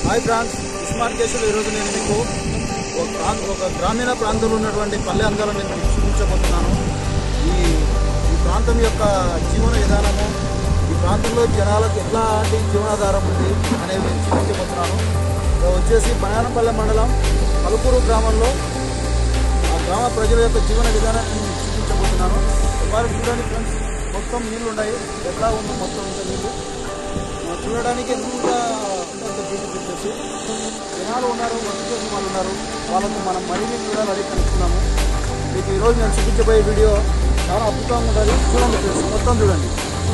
Hi France smart కేసులు ఈరోజు నేను మీకు ఒక ప్రాంత ఒక గ్రామీణ ప్రాంతంలో ఉన్నటువంటి పల్లె అందాలను నేను మీకు చూపించబోతున్నాను ఈ ఈ ప్రాంతం యొక్క జీవన విధానము ఈ ప్రాంతంలో జనాలకు ఎట్లాంటి జీవనాధారం ఉంది అనేది నేను చూపించబోతున్నాను ఇది వచ్చేసి బనానపల్లె మండలం పలుకూరు గ్రామంలో ఆ గ్రామ ప్రజల యొక్క జీవన విధానాన్ని నేను మీకు చూపించబోతున్నాను ఒకసారి చూడండి ఫ్రెండ్స్ మొత్తం నీళ్ళు ఉన్నాయి ఎట్లా ఉంది మొత్తం ఇంత నీళ్ళు మనం చూడడానికి ఎంత ఎంత బ్యూటిఫుల్ చేసి జనాలు ఉన్నారు వర్క్ చేసిన వాళ్ళు ఉన్నారు వాళ్ళకు మనం మరిన్ని వివరాలు అడిగి కనుక్కున్నాము మీకు ఈరోజు నేను చూపించబోయే వీడియో చాలా అద్భుతంగా ఉంటుంది చూడండి ఫ్రెండ్స్ మొత్తం చూడండి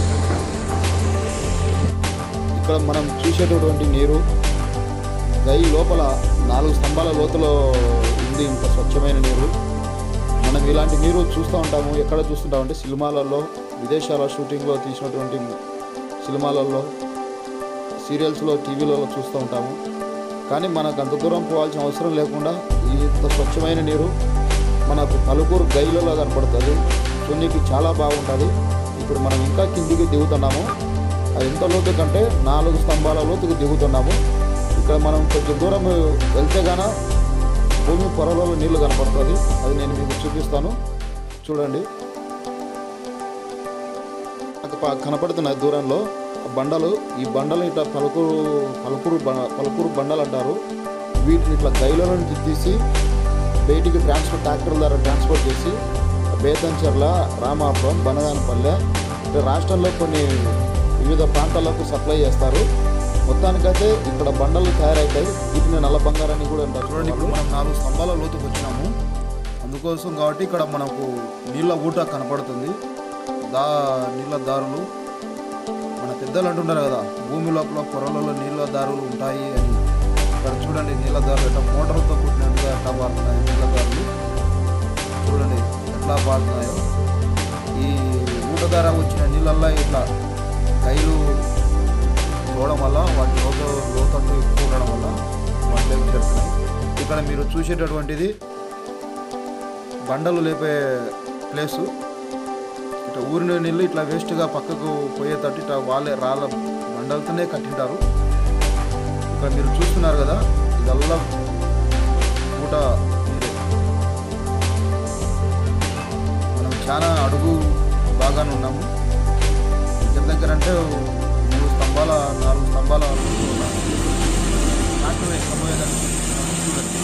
ఇక్కడ మనం చూసేటటువంటి నీరు గై లోపల నాలుగు స్తంభాల లోతులో ఉంది ఇంత స్వచ్ఛమైన నీరు మనం ఇలాంటి నీరు చూస్తూ ఉంటాము ఎక్కడ చూస్తుంటామంటే సినిమాలలో విదేశాల షూటింగ్లో తీసినటువంటి సినిమాలలో సీరియల్స్లో టీవీలలో చూస్తూ ఉంటాము కానీ మనకు అంత దూరం పోవాల్సిన అవసరం లేకుండా ఈ ఇంత స్వచ్ఛమైన నీరు మనకు పలుకూరు గైలలో కనపడుతుంది చూడడానికి చాలా బాగుంటుంది ఇప్పుడు మనం ఇంకా కిందికి దిగుతున్నాము అది ఎంత లోతు కంటే నాలుగు స్తంభాల లోతుకు దిగుతున్నాము ఇక్కడ మనం కొంచెం దూరం వెళ్తే గాన భూమి పొరలలో నీళ్లు కనపడుతుంది అది నేను మీకు చూపిస్తాను చూడండి అక్కడ ప- కనపడుతున్నాయి దూరంలో ఆ బండలు ఈ బండలు ఇట్లా పలుకూరు పలుకూరు బ- పలుకూరు బండలు అంటారు వీటిని ఇట్లా గైలో నుంచి తీసి బయటికి ట్రాన్స్పోర్ట్ ట్రాక్టర్ ద్వారా ట్రాన్స్పోర్ట్ చేసి బేతంచెర్ల రామాపురం బనగానపల్లె ఇట్లా రాష్ట్రంలో కొన్ని వివిధ ప్రాంతాలకు సప్లై చేస్తారు మొత్తానికైతే ఇక్కడ బండలు తయారవుతాయి వీటిని నల్ల బంగారాన్ని కూడా అంటారు చూడండి ఇప్పుడు మనం నాలుగు స్తంభాల లోతుకు వచ్చినాము అందుకోసం కాబట్టి ఇక్కడ మనకు నీళ్ళ ఊట కనపడుతుంది దా నీళ్ళ దారులు మన పెద్దలు అంటుంటారు కదా భూమి లోపల పొరలలో నీళ్ళ దారులు ఉంటాయి అని ఇక్కడ చూడండి నీళ్ళ దారులు ఎట్లా మోటార్తో కుట్టినట్టుగా ఎట్లా పారుతున్నాయి నీళ్ళ దారులు చూడండి ఎట్లా పారుతున్నాయో ఈ ఊట ద్వారా వచ్చిన నీళ్ళల్లో ఇట్లా కైలు చూడడం వల్ల వాటి లోత లోతట్టు ఎక్కువ ఉండడం వల్ల వాటిలోకి చేరుతున్నాయి ఇక్కడ మీరు చూసేటటువంటిది బండలు లేపే ప్లేసు ఇట్లా ఊరిన నీళ్ళు ఇట్లా వేస్ట్గా పక్కకు పోయేటట్టు ఇట్లా వాళ్ళే రాళ్ళ బండలతోనే కట్టింటారు ఇక్కడ మీరు చూస్తున్నారు కదా ఇదల్లా పూట నీరే మనం చాలా అడుగు బాగానే ఉన్నాము దగ్గర దగ్గర అంటే మూడు స్తంభాల నాలుగు స్తంభాల నాకు ఎక్కబోయేదాన్ని చూడండి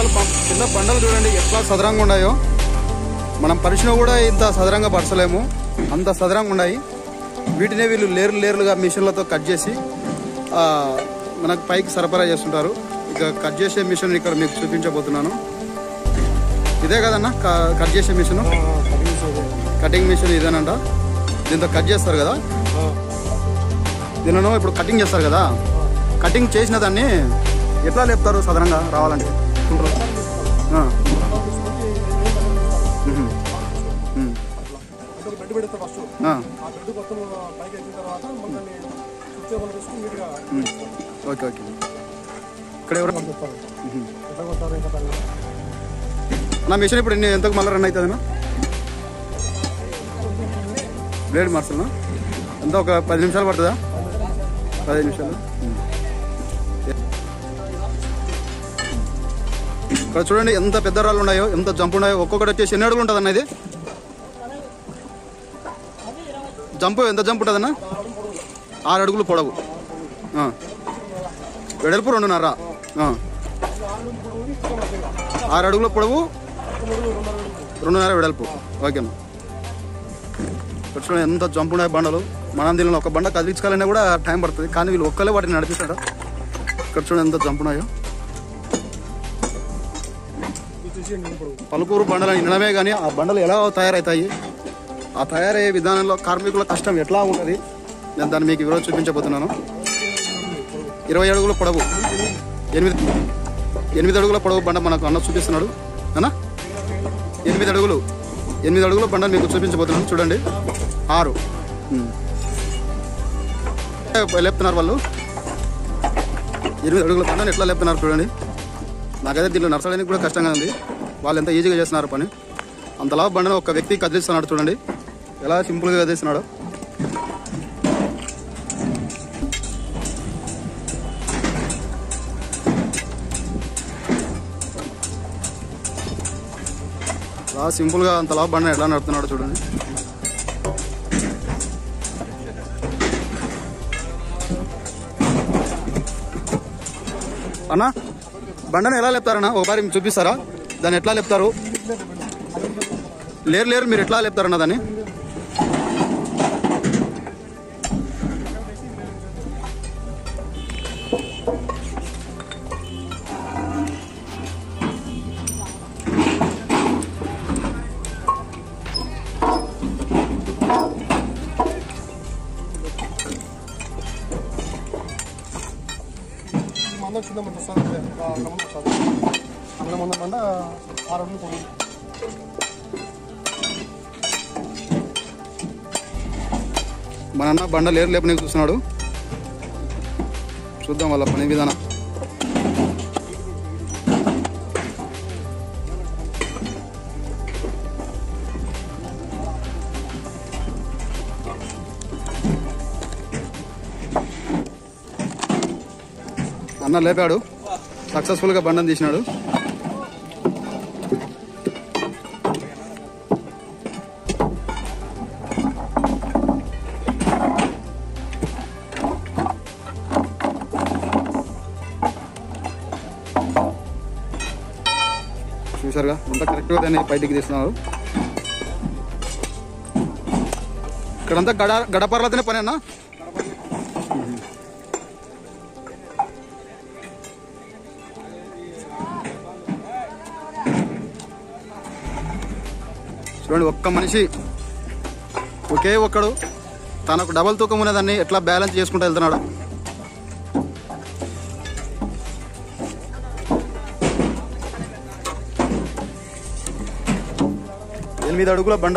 బండలు పం- కింద బండలు చూడండి ఎట్లా సదరంగా ఉన్నాయో మనం పరిచిన కూడా ఇంత సదరంగా పరచలేము అంత సదరంగా ఉన్నాయి వీటినే వీళ్ళు లేరు లేరులుగా మిషన్లతో కట్ చేసి ఆ, మనకు పైకి సరఫరా చేస్తుంటారు ఇక కట్ చేసే మిషన్ ఇక్కడ మీకు చూపించబోతున్నాను ఇదే కదన్నా క- కట్ చేసే మిషన్ కటింగ్ మిషన్ ఇదేనంట దీంతో కట్ చేస్తారు కదా దీనిలో ఇప్పుడు కటింగ్ చేస్తారు కదా కటింగ్ చేసిన దాన్ని ఎట్లా లేపుతారు సాధారణంగా రావాలంటే కుంట్రలో. ఆ. మ్మ్. మ్మ్. బెడ్ పెడితే ఫస్ట్ ఆ. ఆ బెడ్ మొత్తం పైకి ఎక్కిన తర్వాత మళ్ళీ దాన్ని స్విచ్ ఏమైనా తీసుకుని నీట్గా ఓకే ఓకే ఇక్కడ ఎవరు చెప్తారు ఎట్లా కొట్టారు ఇంకా దాన్ని నా మిషన్ ఇప్పుడు ఎన్ని ఎంతకు మళ్ళీ రన్ అవుతుందన్నా బ్లేడ్ మార్చనా ఎంత ఒక పది నిమిషాలు పడుతుందా పదిహేను నిమిషాలు ఉమ్. ఇక్కడ చూడండి ఎంత పెద్ద రాళ్ళు ఉన్నాయో ఎంత జంప్ ఉన్నాయో ఒక్కొక్కటి వచ్చేసి ఎన్ని అడుగులు ఉంటుంది అన్న ఇది జంప్ ఎంత జంప్ ఉంటుందన్న ఆరు అడుగులు పొడవు ఆ. వెడల్పు రెండున్నర ఆ. ఆరు అడుగుల పొడవు రెండున్నర వెడల్పు ఓకేమ్మా ఇక్కడ చూడండి ఎంత జంప్ ఉన్నాయి బండలు మనం దీనిలో ఒక బండ కదిలించుకోవాలన్నా కూడా టైం పడుతుంది కానీ వీళ్ళు ఒక్కలే వాటిని నడిపిస్తాడు ఇక్కడ చూడండి ఎంత జంప్ ఉన్నాయో ఇది చూసేయండి ఇప్పుడు పలుకూరు బండలు నిలమే కానీ ఆ బండలు ఎలా తయారవుతాయి ఆ తయారయ్యే విధానంలో కార్మికుల కష్టం ఎట్లా ఉంటుంది నేను దాన్ని మీకు ఈరోజు చూపించబోతున్నాను ఇరవై అడుగుల పొడవు ఎనిమిది ఎనిమిది అడుగుల పొడవు బండ మనకు అన్న చూపిస్తున్నాడు అన్నా ఎనిమిది అడుగులు ఎనిమిది అడుగుల బండ మీకు చూపించబోతున్నాను చూడండి ఆరు ఉమ్. లేపుతున్నారు వాళ్ళు ఎనిమిది అడుగుల బండను ఎట్లా లేపుతున్నారు చూడండి నాకైతే దీంట్లో నడచడానికి కూడా కష్టంగా ఉంది వాళ్ళు ఎంత ఈజీగా చేస్తున్నారు పని అంతలా బండను ఒక వ్యక్తి కదిలిస్తున్నాడు చూడండి ఎలా సింపుల్గా కదిలిస్తున్నాడు అలా సింపుల్గా అంతలా బండ ఎట్లా నడుపుతున్నాడు చూడండి అన్నా బండను ఎలా లేపుతారన్నా ఒకసారి మీకు చూపిస్తారా దాన్ని ఎట్లా లేపుతారు లేరు లేరు మీరు ఎట్లా లేపుతారన్నా దాన్ని ఈ మందం కింద మంది వస్తుంది ఒక గమనం వస్తుంది అందులో మందం మండ ఆరు అడుగులు పొడవు. మన అన్న బండ లేరు లేపని చూస్తున్నాడు చూద్దాం వాళ్ళ పని విధానం అన్న లేపాడు సక్సెస్ఫుల్గా బండను తీసినాడు చూసారుగా అంతా కరెక్ట్గా దాన్ని బయటికి తీస్తున్నారు ఇక్కడంతా గడ గడపర్లతోనే పని అన్నా చూడండి ఒక్క మనిషి ఒకే ఒక్కడు తనకు డబల్ తూకం ఉన్నదాన్ని ఎట్లా బ్యాలెన్స్ చేసుకుంటూ వెళ్తున్నాడు ఎనిమిది అడుగుల బండ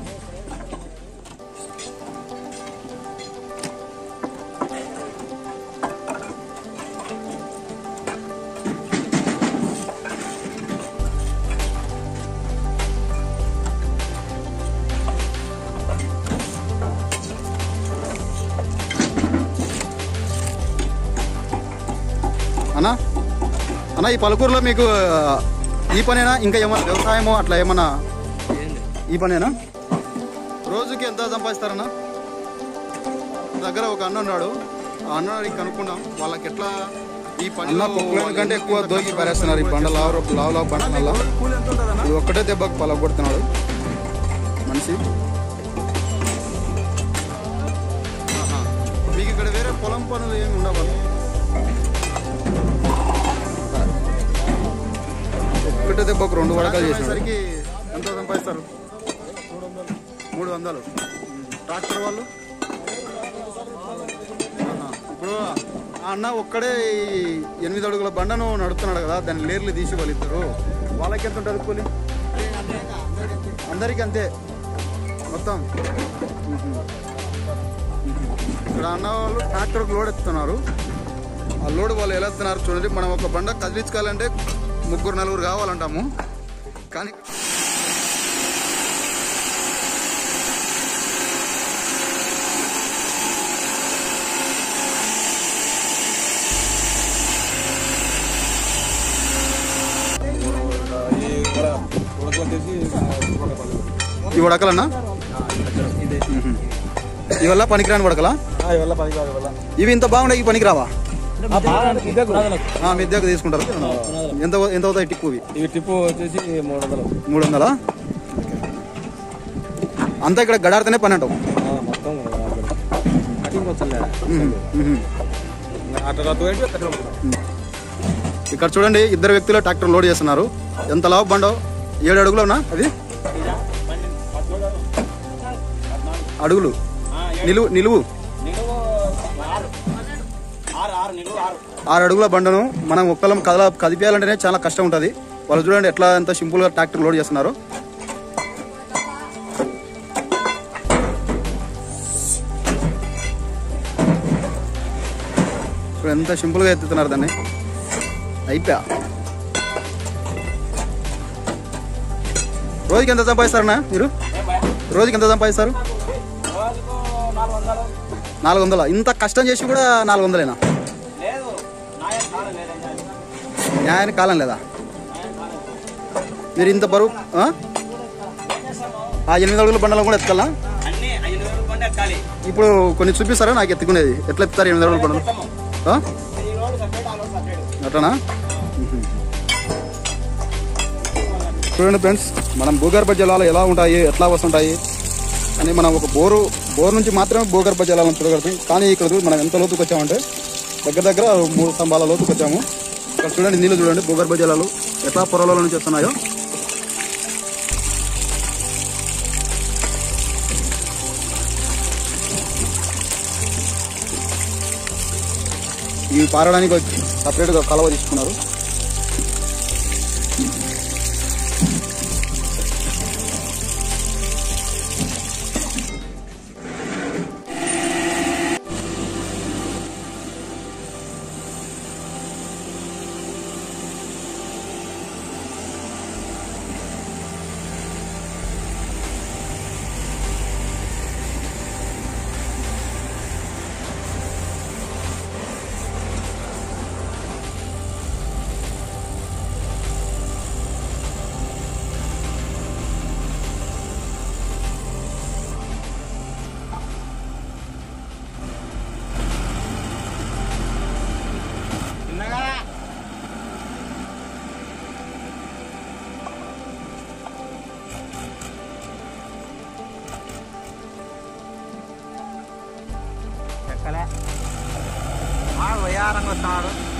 అన్నా అన్న ఈ పలుకూరులో మీకు ఆ, ఈ పనేనా ఇంకా ఏమన్నా వ్యవసాయమో అట్లా ఏమన్నా ఈ పనేనా రోజుకి ఎంత సంపాదిస్తారన్నా దగ్గర ఒక అన్న ఉన్నాడు ఆ అన్న అడిగి కనుక్కున్నాం వాళ్ళకి ఎట్లా ఈ అన్న పొక్కుల కంటే ఎక్కువ దోకి పారేస్తున్నారు ఈ బండ లావు లావు లావు బండ వల్ల కూలి ఎంత ఉంటుంది అన్న ఇది ఒక్కటే దెబ్బకు పలగొడుతున్నాడు మనిషి మీకు ఇక్కడ వేరే పొలం పనులు ఏమి ఉండవు ఒక్కటే దెబ్బకు రెండు వడకలు చేసేసరికి ఎంత సంపాదిస్తారు మూడు వందలు ట్రాక్టర్ వాళ్ళు ఆహా. ఇప్పుడు ఆ అన్న ఒక్కడే ఈ ఎనిమిది అడుగుల బండను నడుపుతున్నాడు కదా దాన్ని లేర్లు తీసి వాళ్ళిద్దరు వాళ్ళకి ఎంత ఉంటుంది కూలి అందరికీ అంతే మొత్తం మ్మ్. ఇక్కడ అన్న వాళ్ళు ట్రాక్టర్కి లోడ్ ఎత్తుతున్నారు ఆ లోడ్ వాళ్ళు ఎలా ఎత్తున్నారు చూడండి మనం ఒక బండ కదిలించుకోవాలంటే ముగ్గురు నలుగురు కావాలంటాము కానీ ఈ వడకలన్నా మ్మ్. ఇవల్ల పనికిరాని వడకలా ఇవల్ల పది కాదు ఇవల్ల ఇవి ఇంత బాగున్నాయి ఈ పనికిరావా ఆ, మిద్దెకు తీసుకుంటారు ఎంత ఎంత అవుతాయి టిప్పు ఇవి ఇవి టిప్పు వచ్చేసి మూడు వందలు మూడు వందలా అంతా ఇక్కడ గడాడితేనే పని అంటావు మొత్తం కటింగ్ వచ్చలే మ్మ్. మ్మ్. అట్లా రద్దు ఏంటి అట్లా ఇక్కడ చూడండి ఇద్దరు వ్యక్తులు ట్రాక్టర్ లోడ్ చేస్తున్నారు ఎంత లావు బండో ఏడు అడుగులు ఉన్నా అది అడుగులు నిలువు నిలువు ఆరు అడుగుల బండను మనం ఒక్కలం కదల కదిపేయాలంటేనే చాలా కష్టం ఉంటుంది వాళ్ళు చూడండి ఎట్లా ఎంత సింపుల్గా ట్రాక్టర్ లోడ్ చేస్తున్నారు ఇప్పుడు ఎంత సింపుల్గా ఎత్తుతున్నారు దాన్ని అయిపోయా రోజుకి ఎంత సంపాదిస్తారన్నా మీరు రోజుకి ఎంత సంపాదిస్తారు నాలుగు వందల ఇంత కష్టం చేసి కూడా నాలుగు వందలేనా న్యాయానికి కాలం లేదా మీరు ఇంత బరువు ఆ? ఆ ఎనిమిది అడుగుల బండలు కూడా ఎత్తుకెళ్ళా ఇప్పుడు కొన్ని చూపిస్తారా నాకు ఎత్తుకునేది ఎట్లా ఎత్తుతారు ఎనిమిది అడుగుల బండలు ఆ? అట్లనా మ్మ్. చూడండి ఫ్రెండ్స్ మనం భూగర్భ జలాలు ఎలా ఉంటాయి ఎట్లా వస్తుంటాయి అని మనం ఒక బోరు బోర్ నుంచి మాత్రమే భూగర్భ జలాలను చూడగలుగుతాం కానీ ఇక్కడ చూడు మనం ఎంత లోతుకు వచ్చామంటే దగ్గర దగ్గర మూడు స్తంభాల లోతుకు వచ్చాము ఇక్కడ చూడండి నీళ్ళు చూడండి భూగర్భ జలాలు ఎట్లా పొరలలో నుంచి వస్తున్నాయో ఇవి పారడానికి సపరేట్గా కలవ తీసుకున్నారు ఎక్కలే వయారంగా వస్తున్నాడు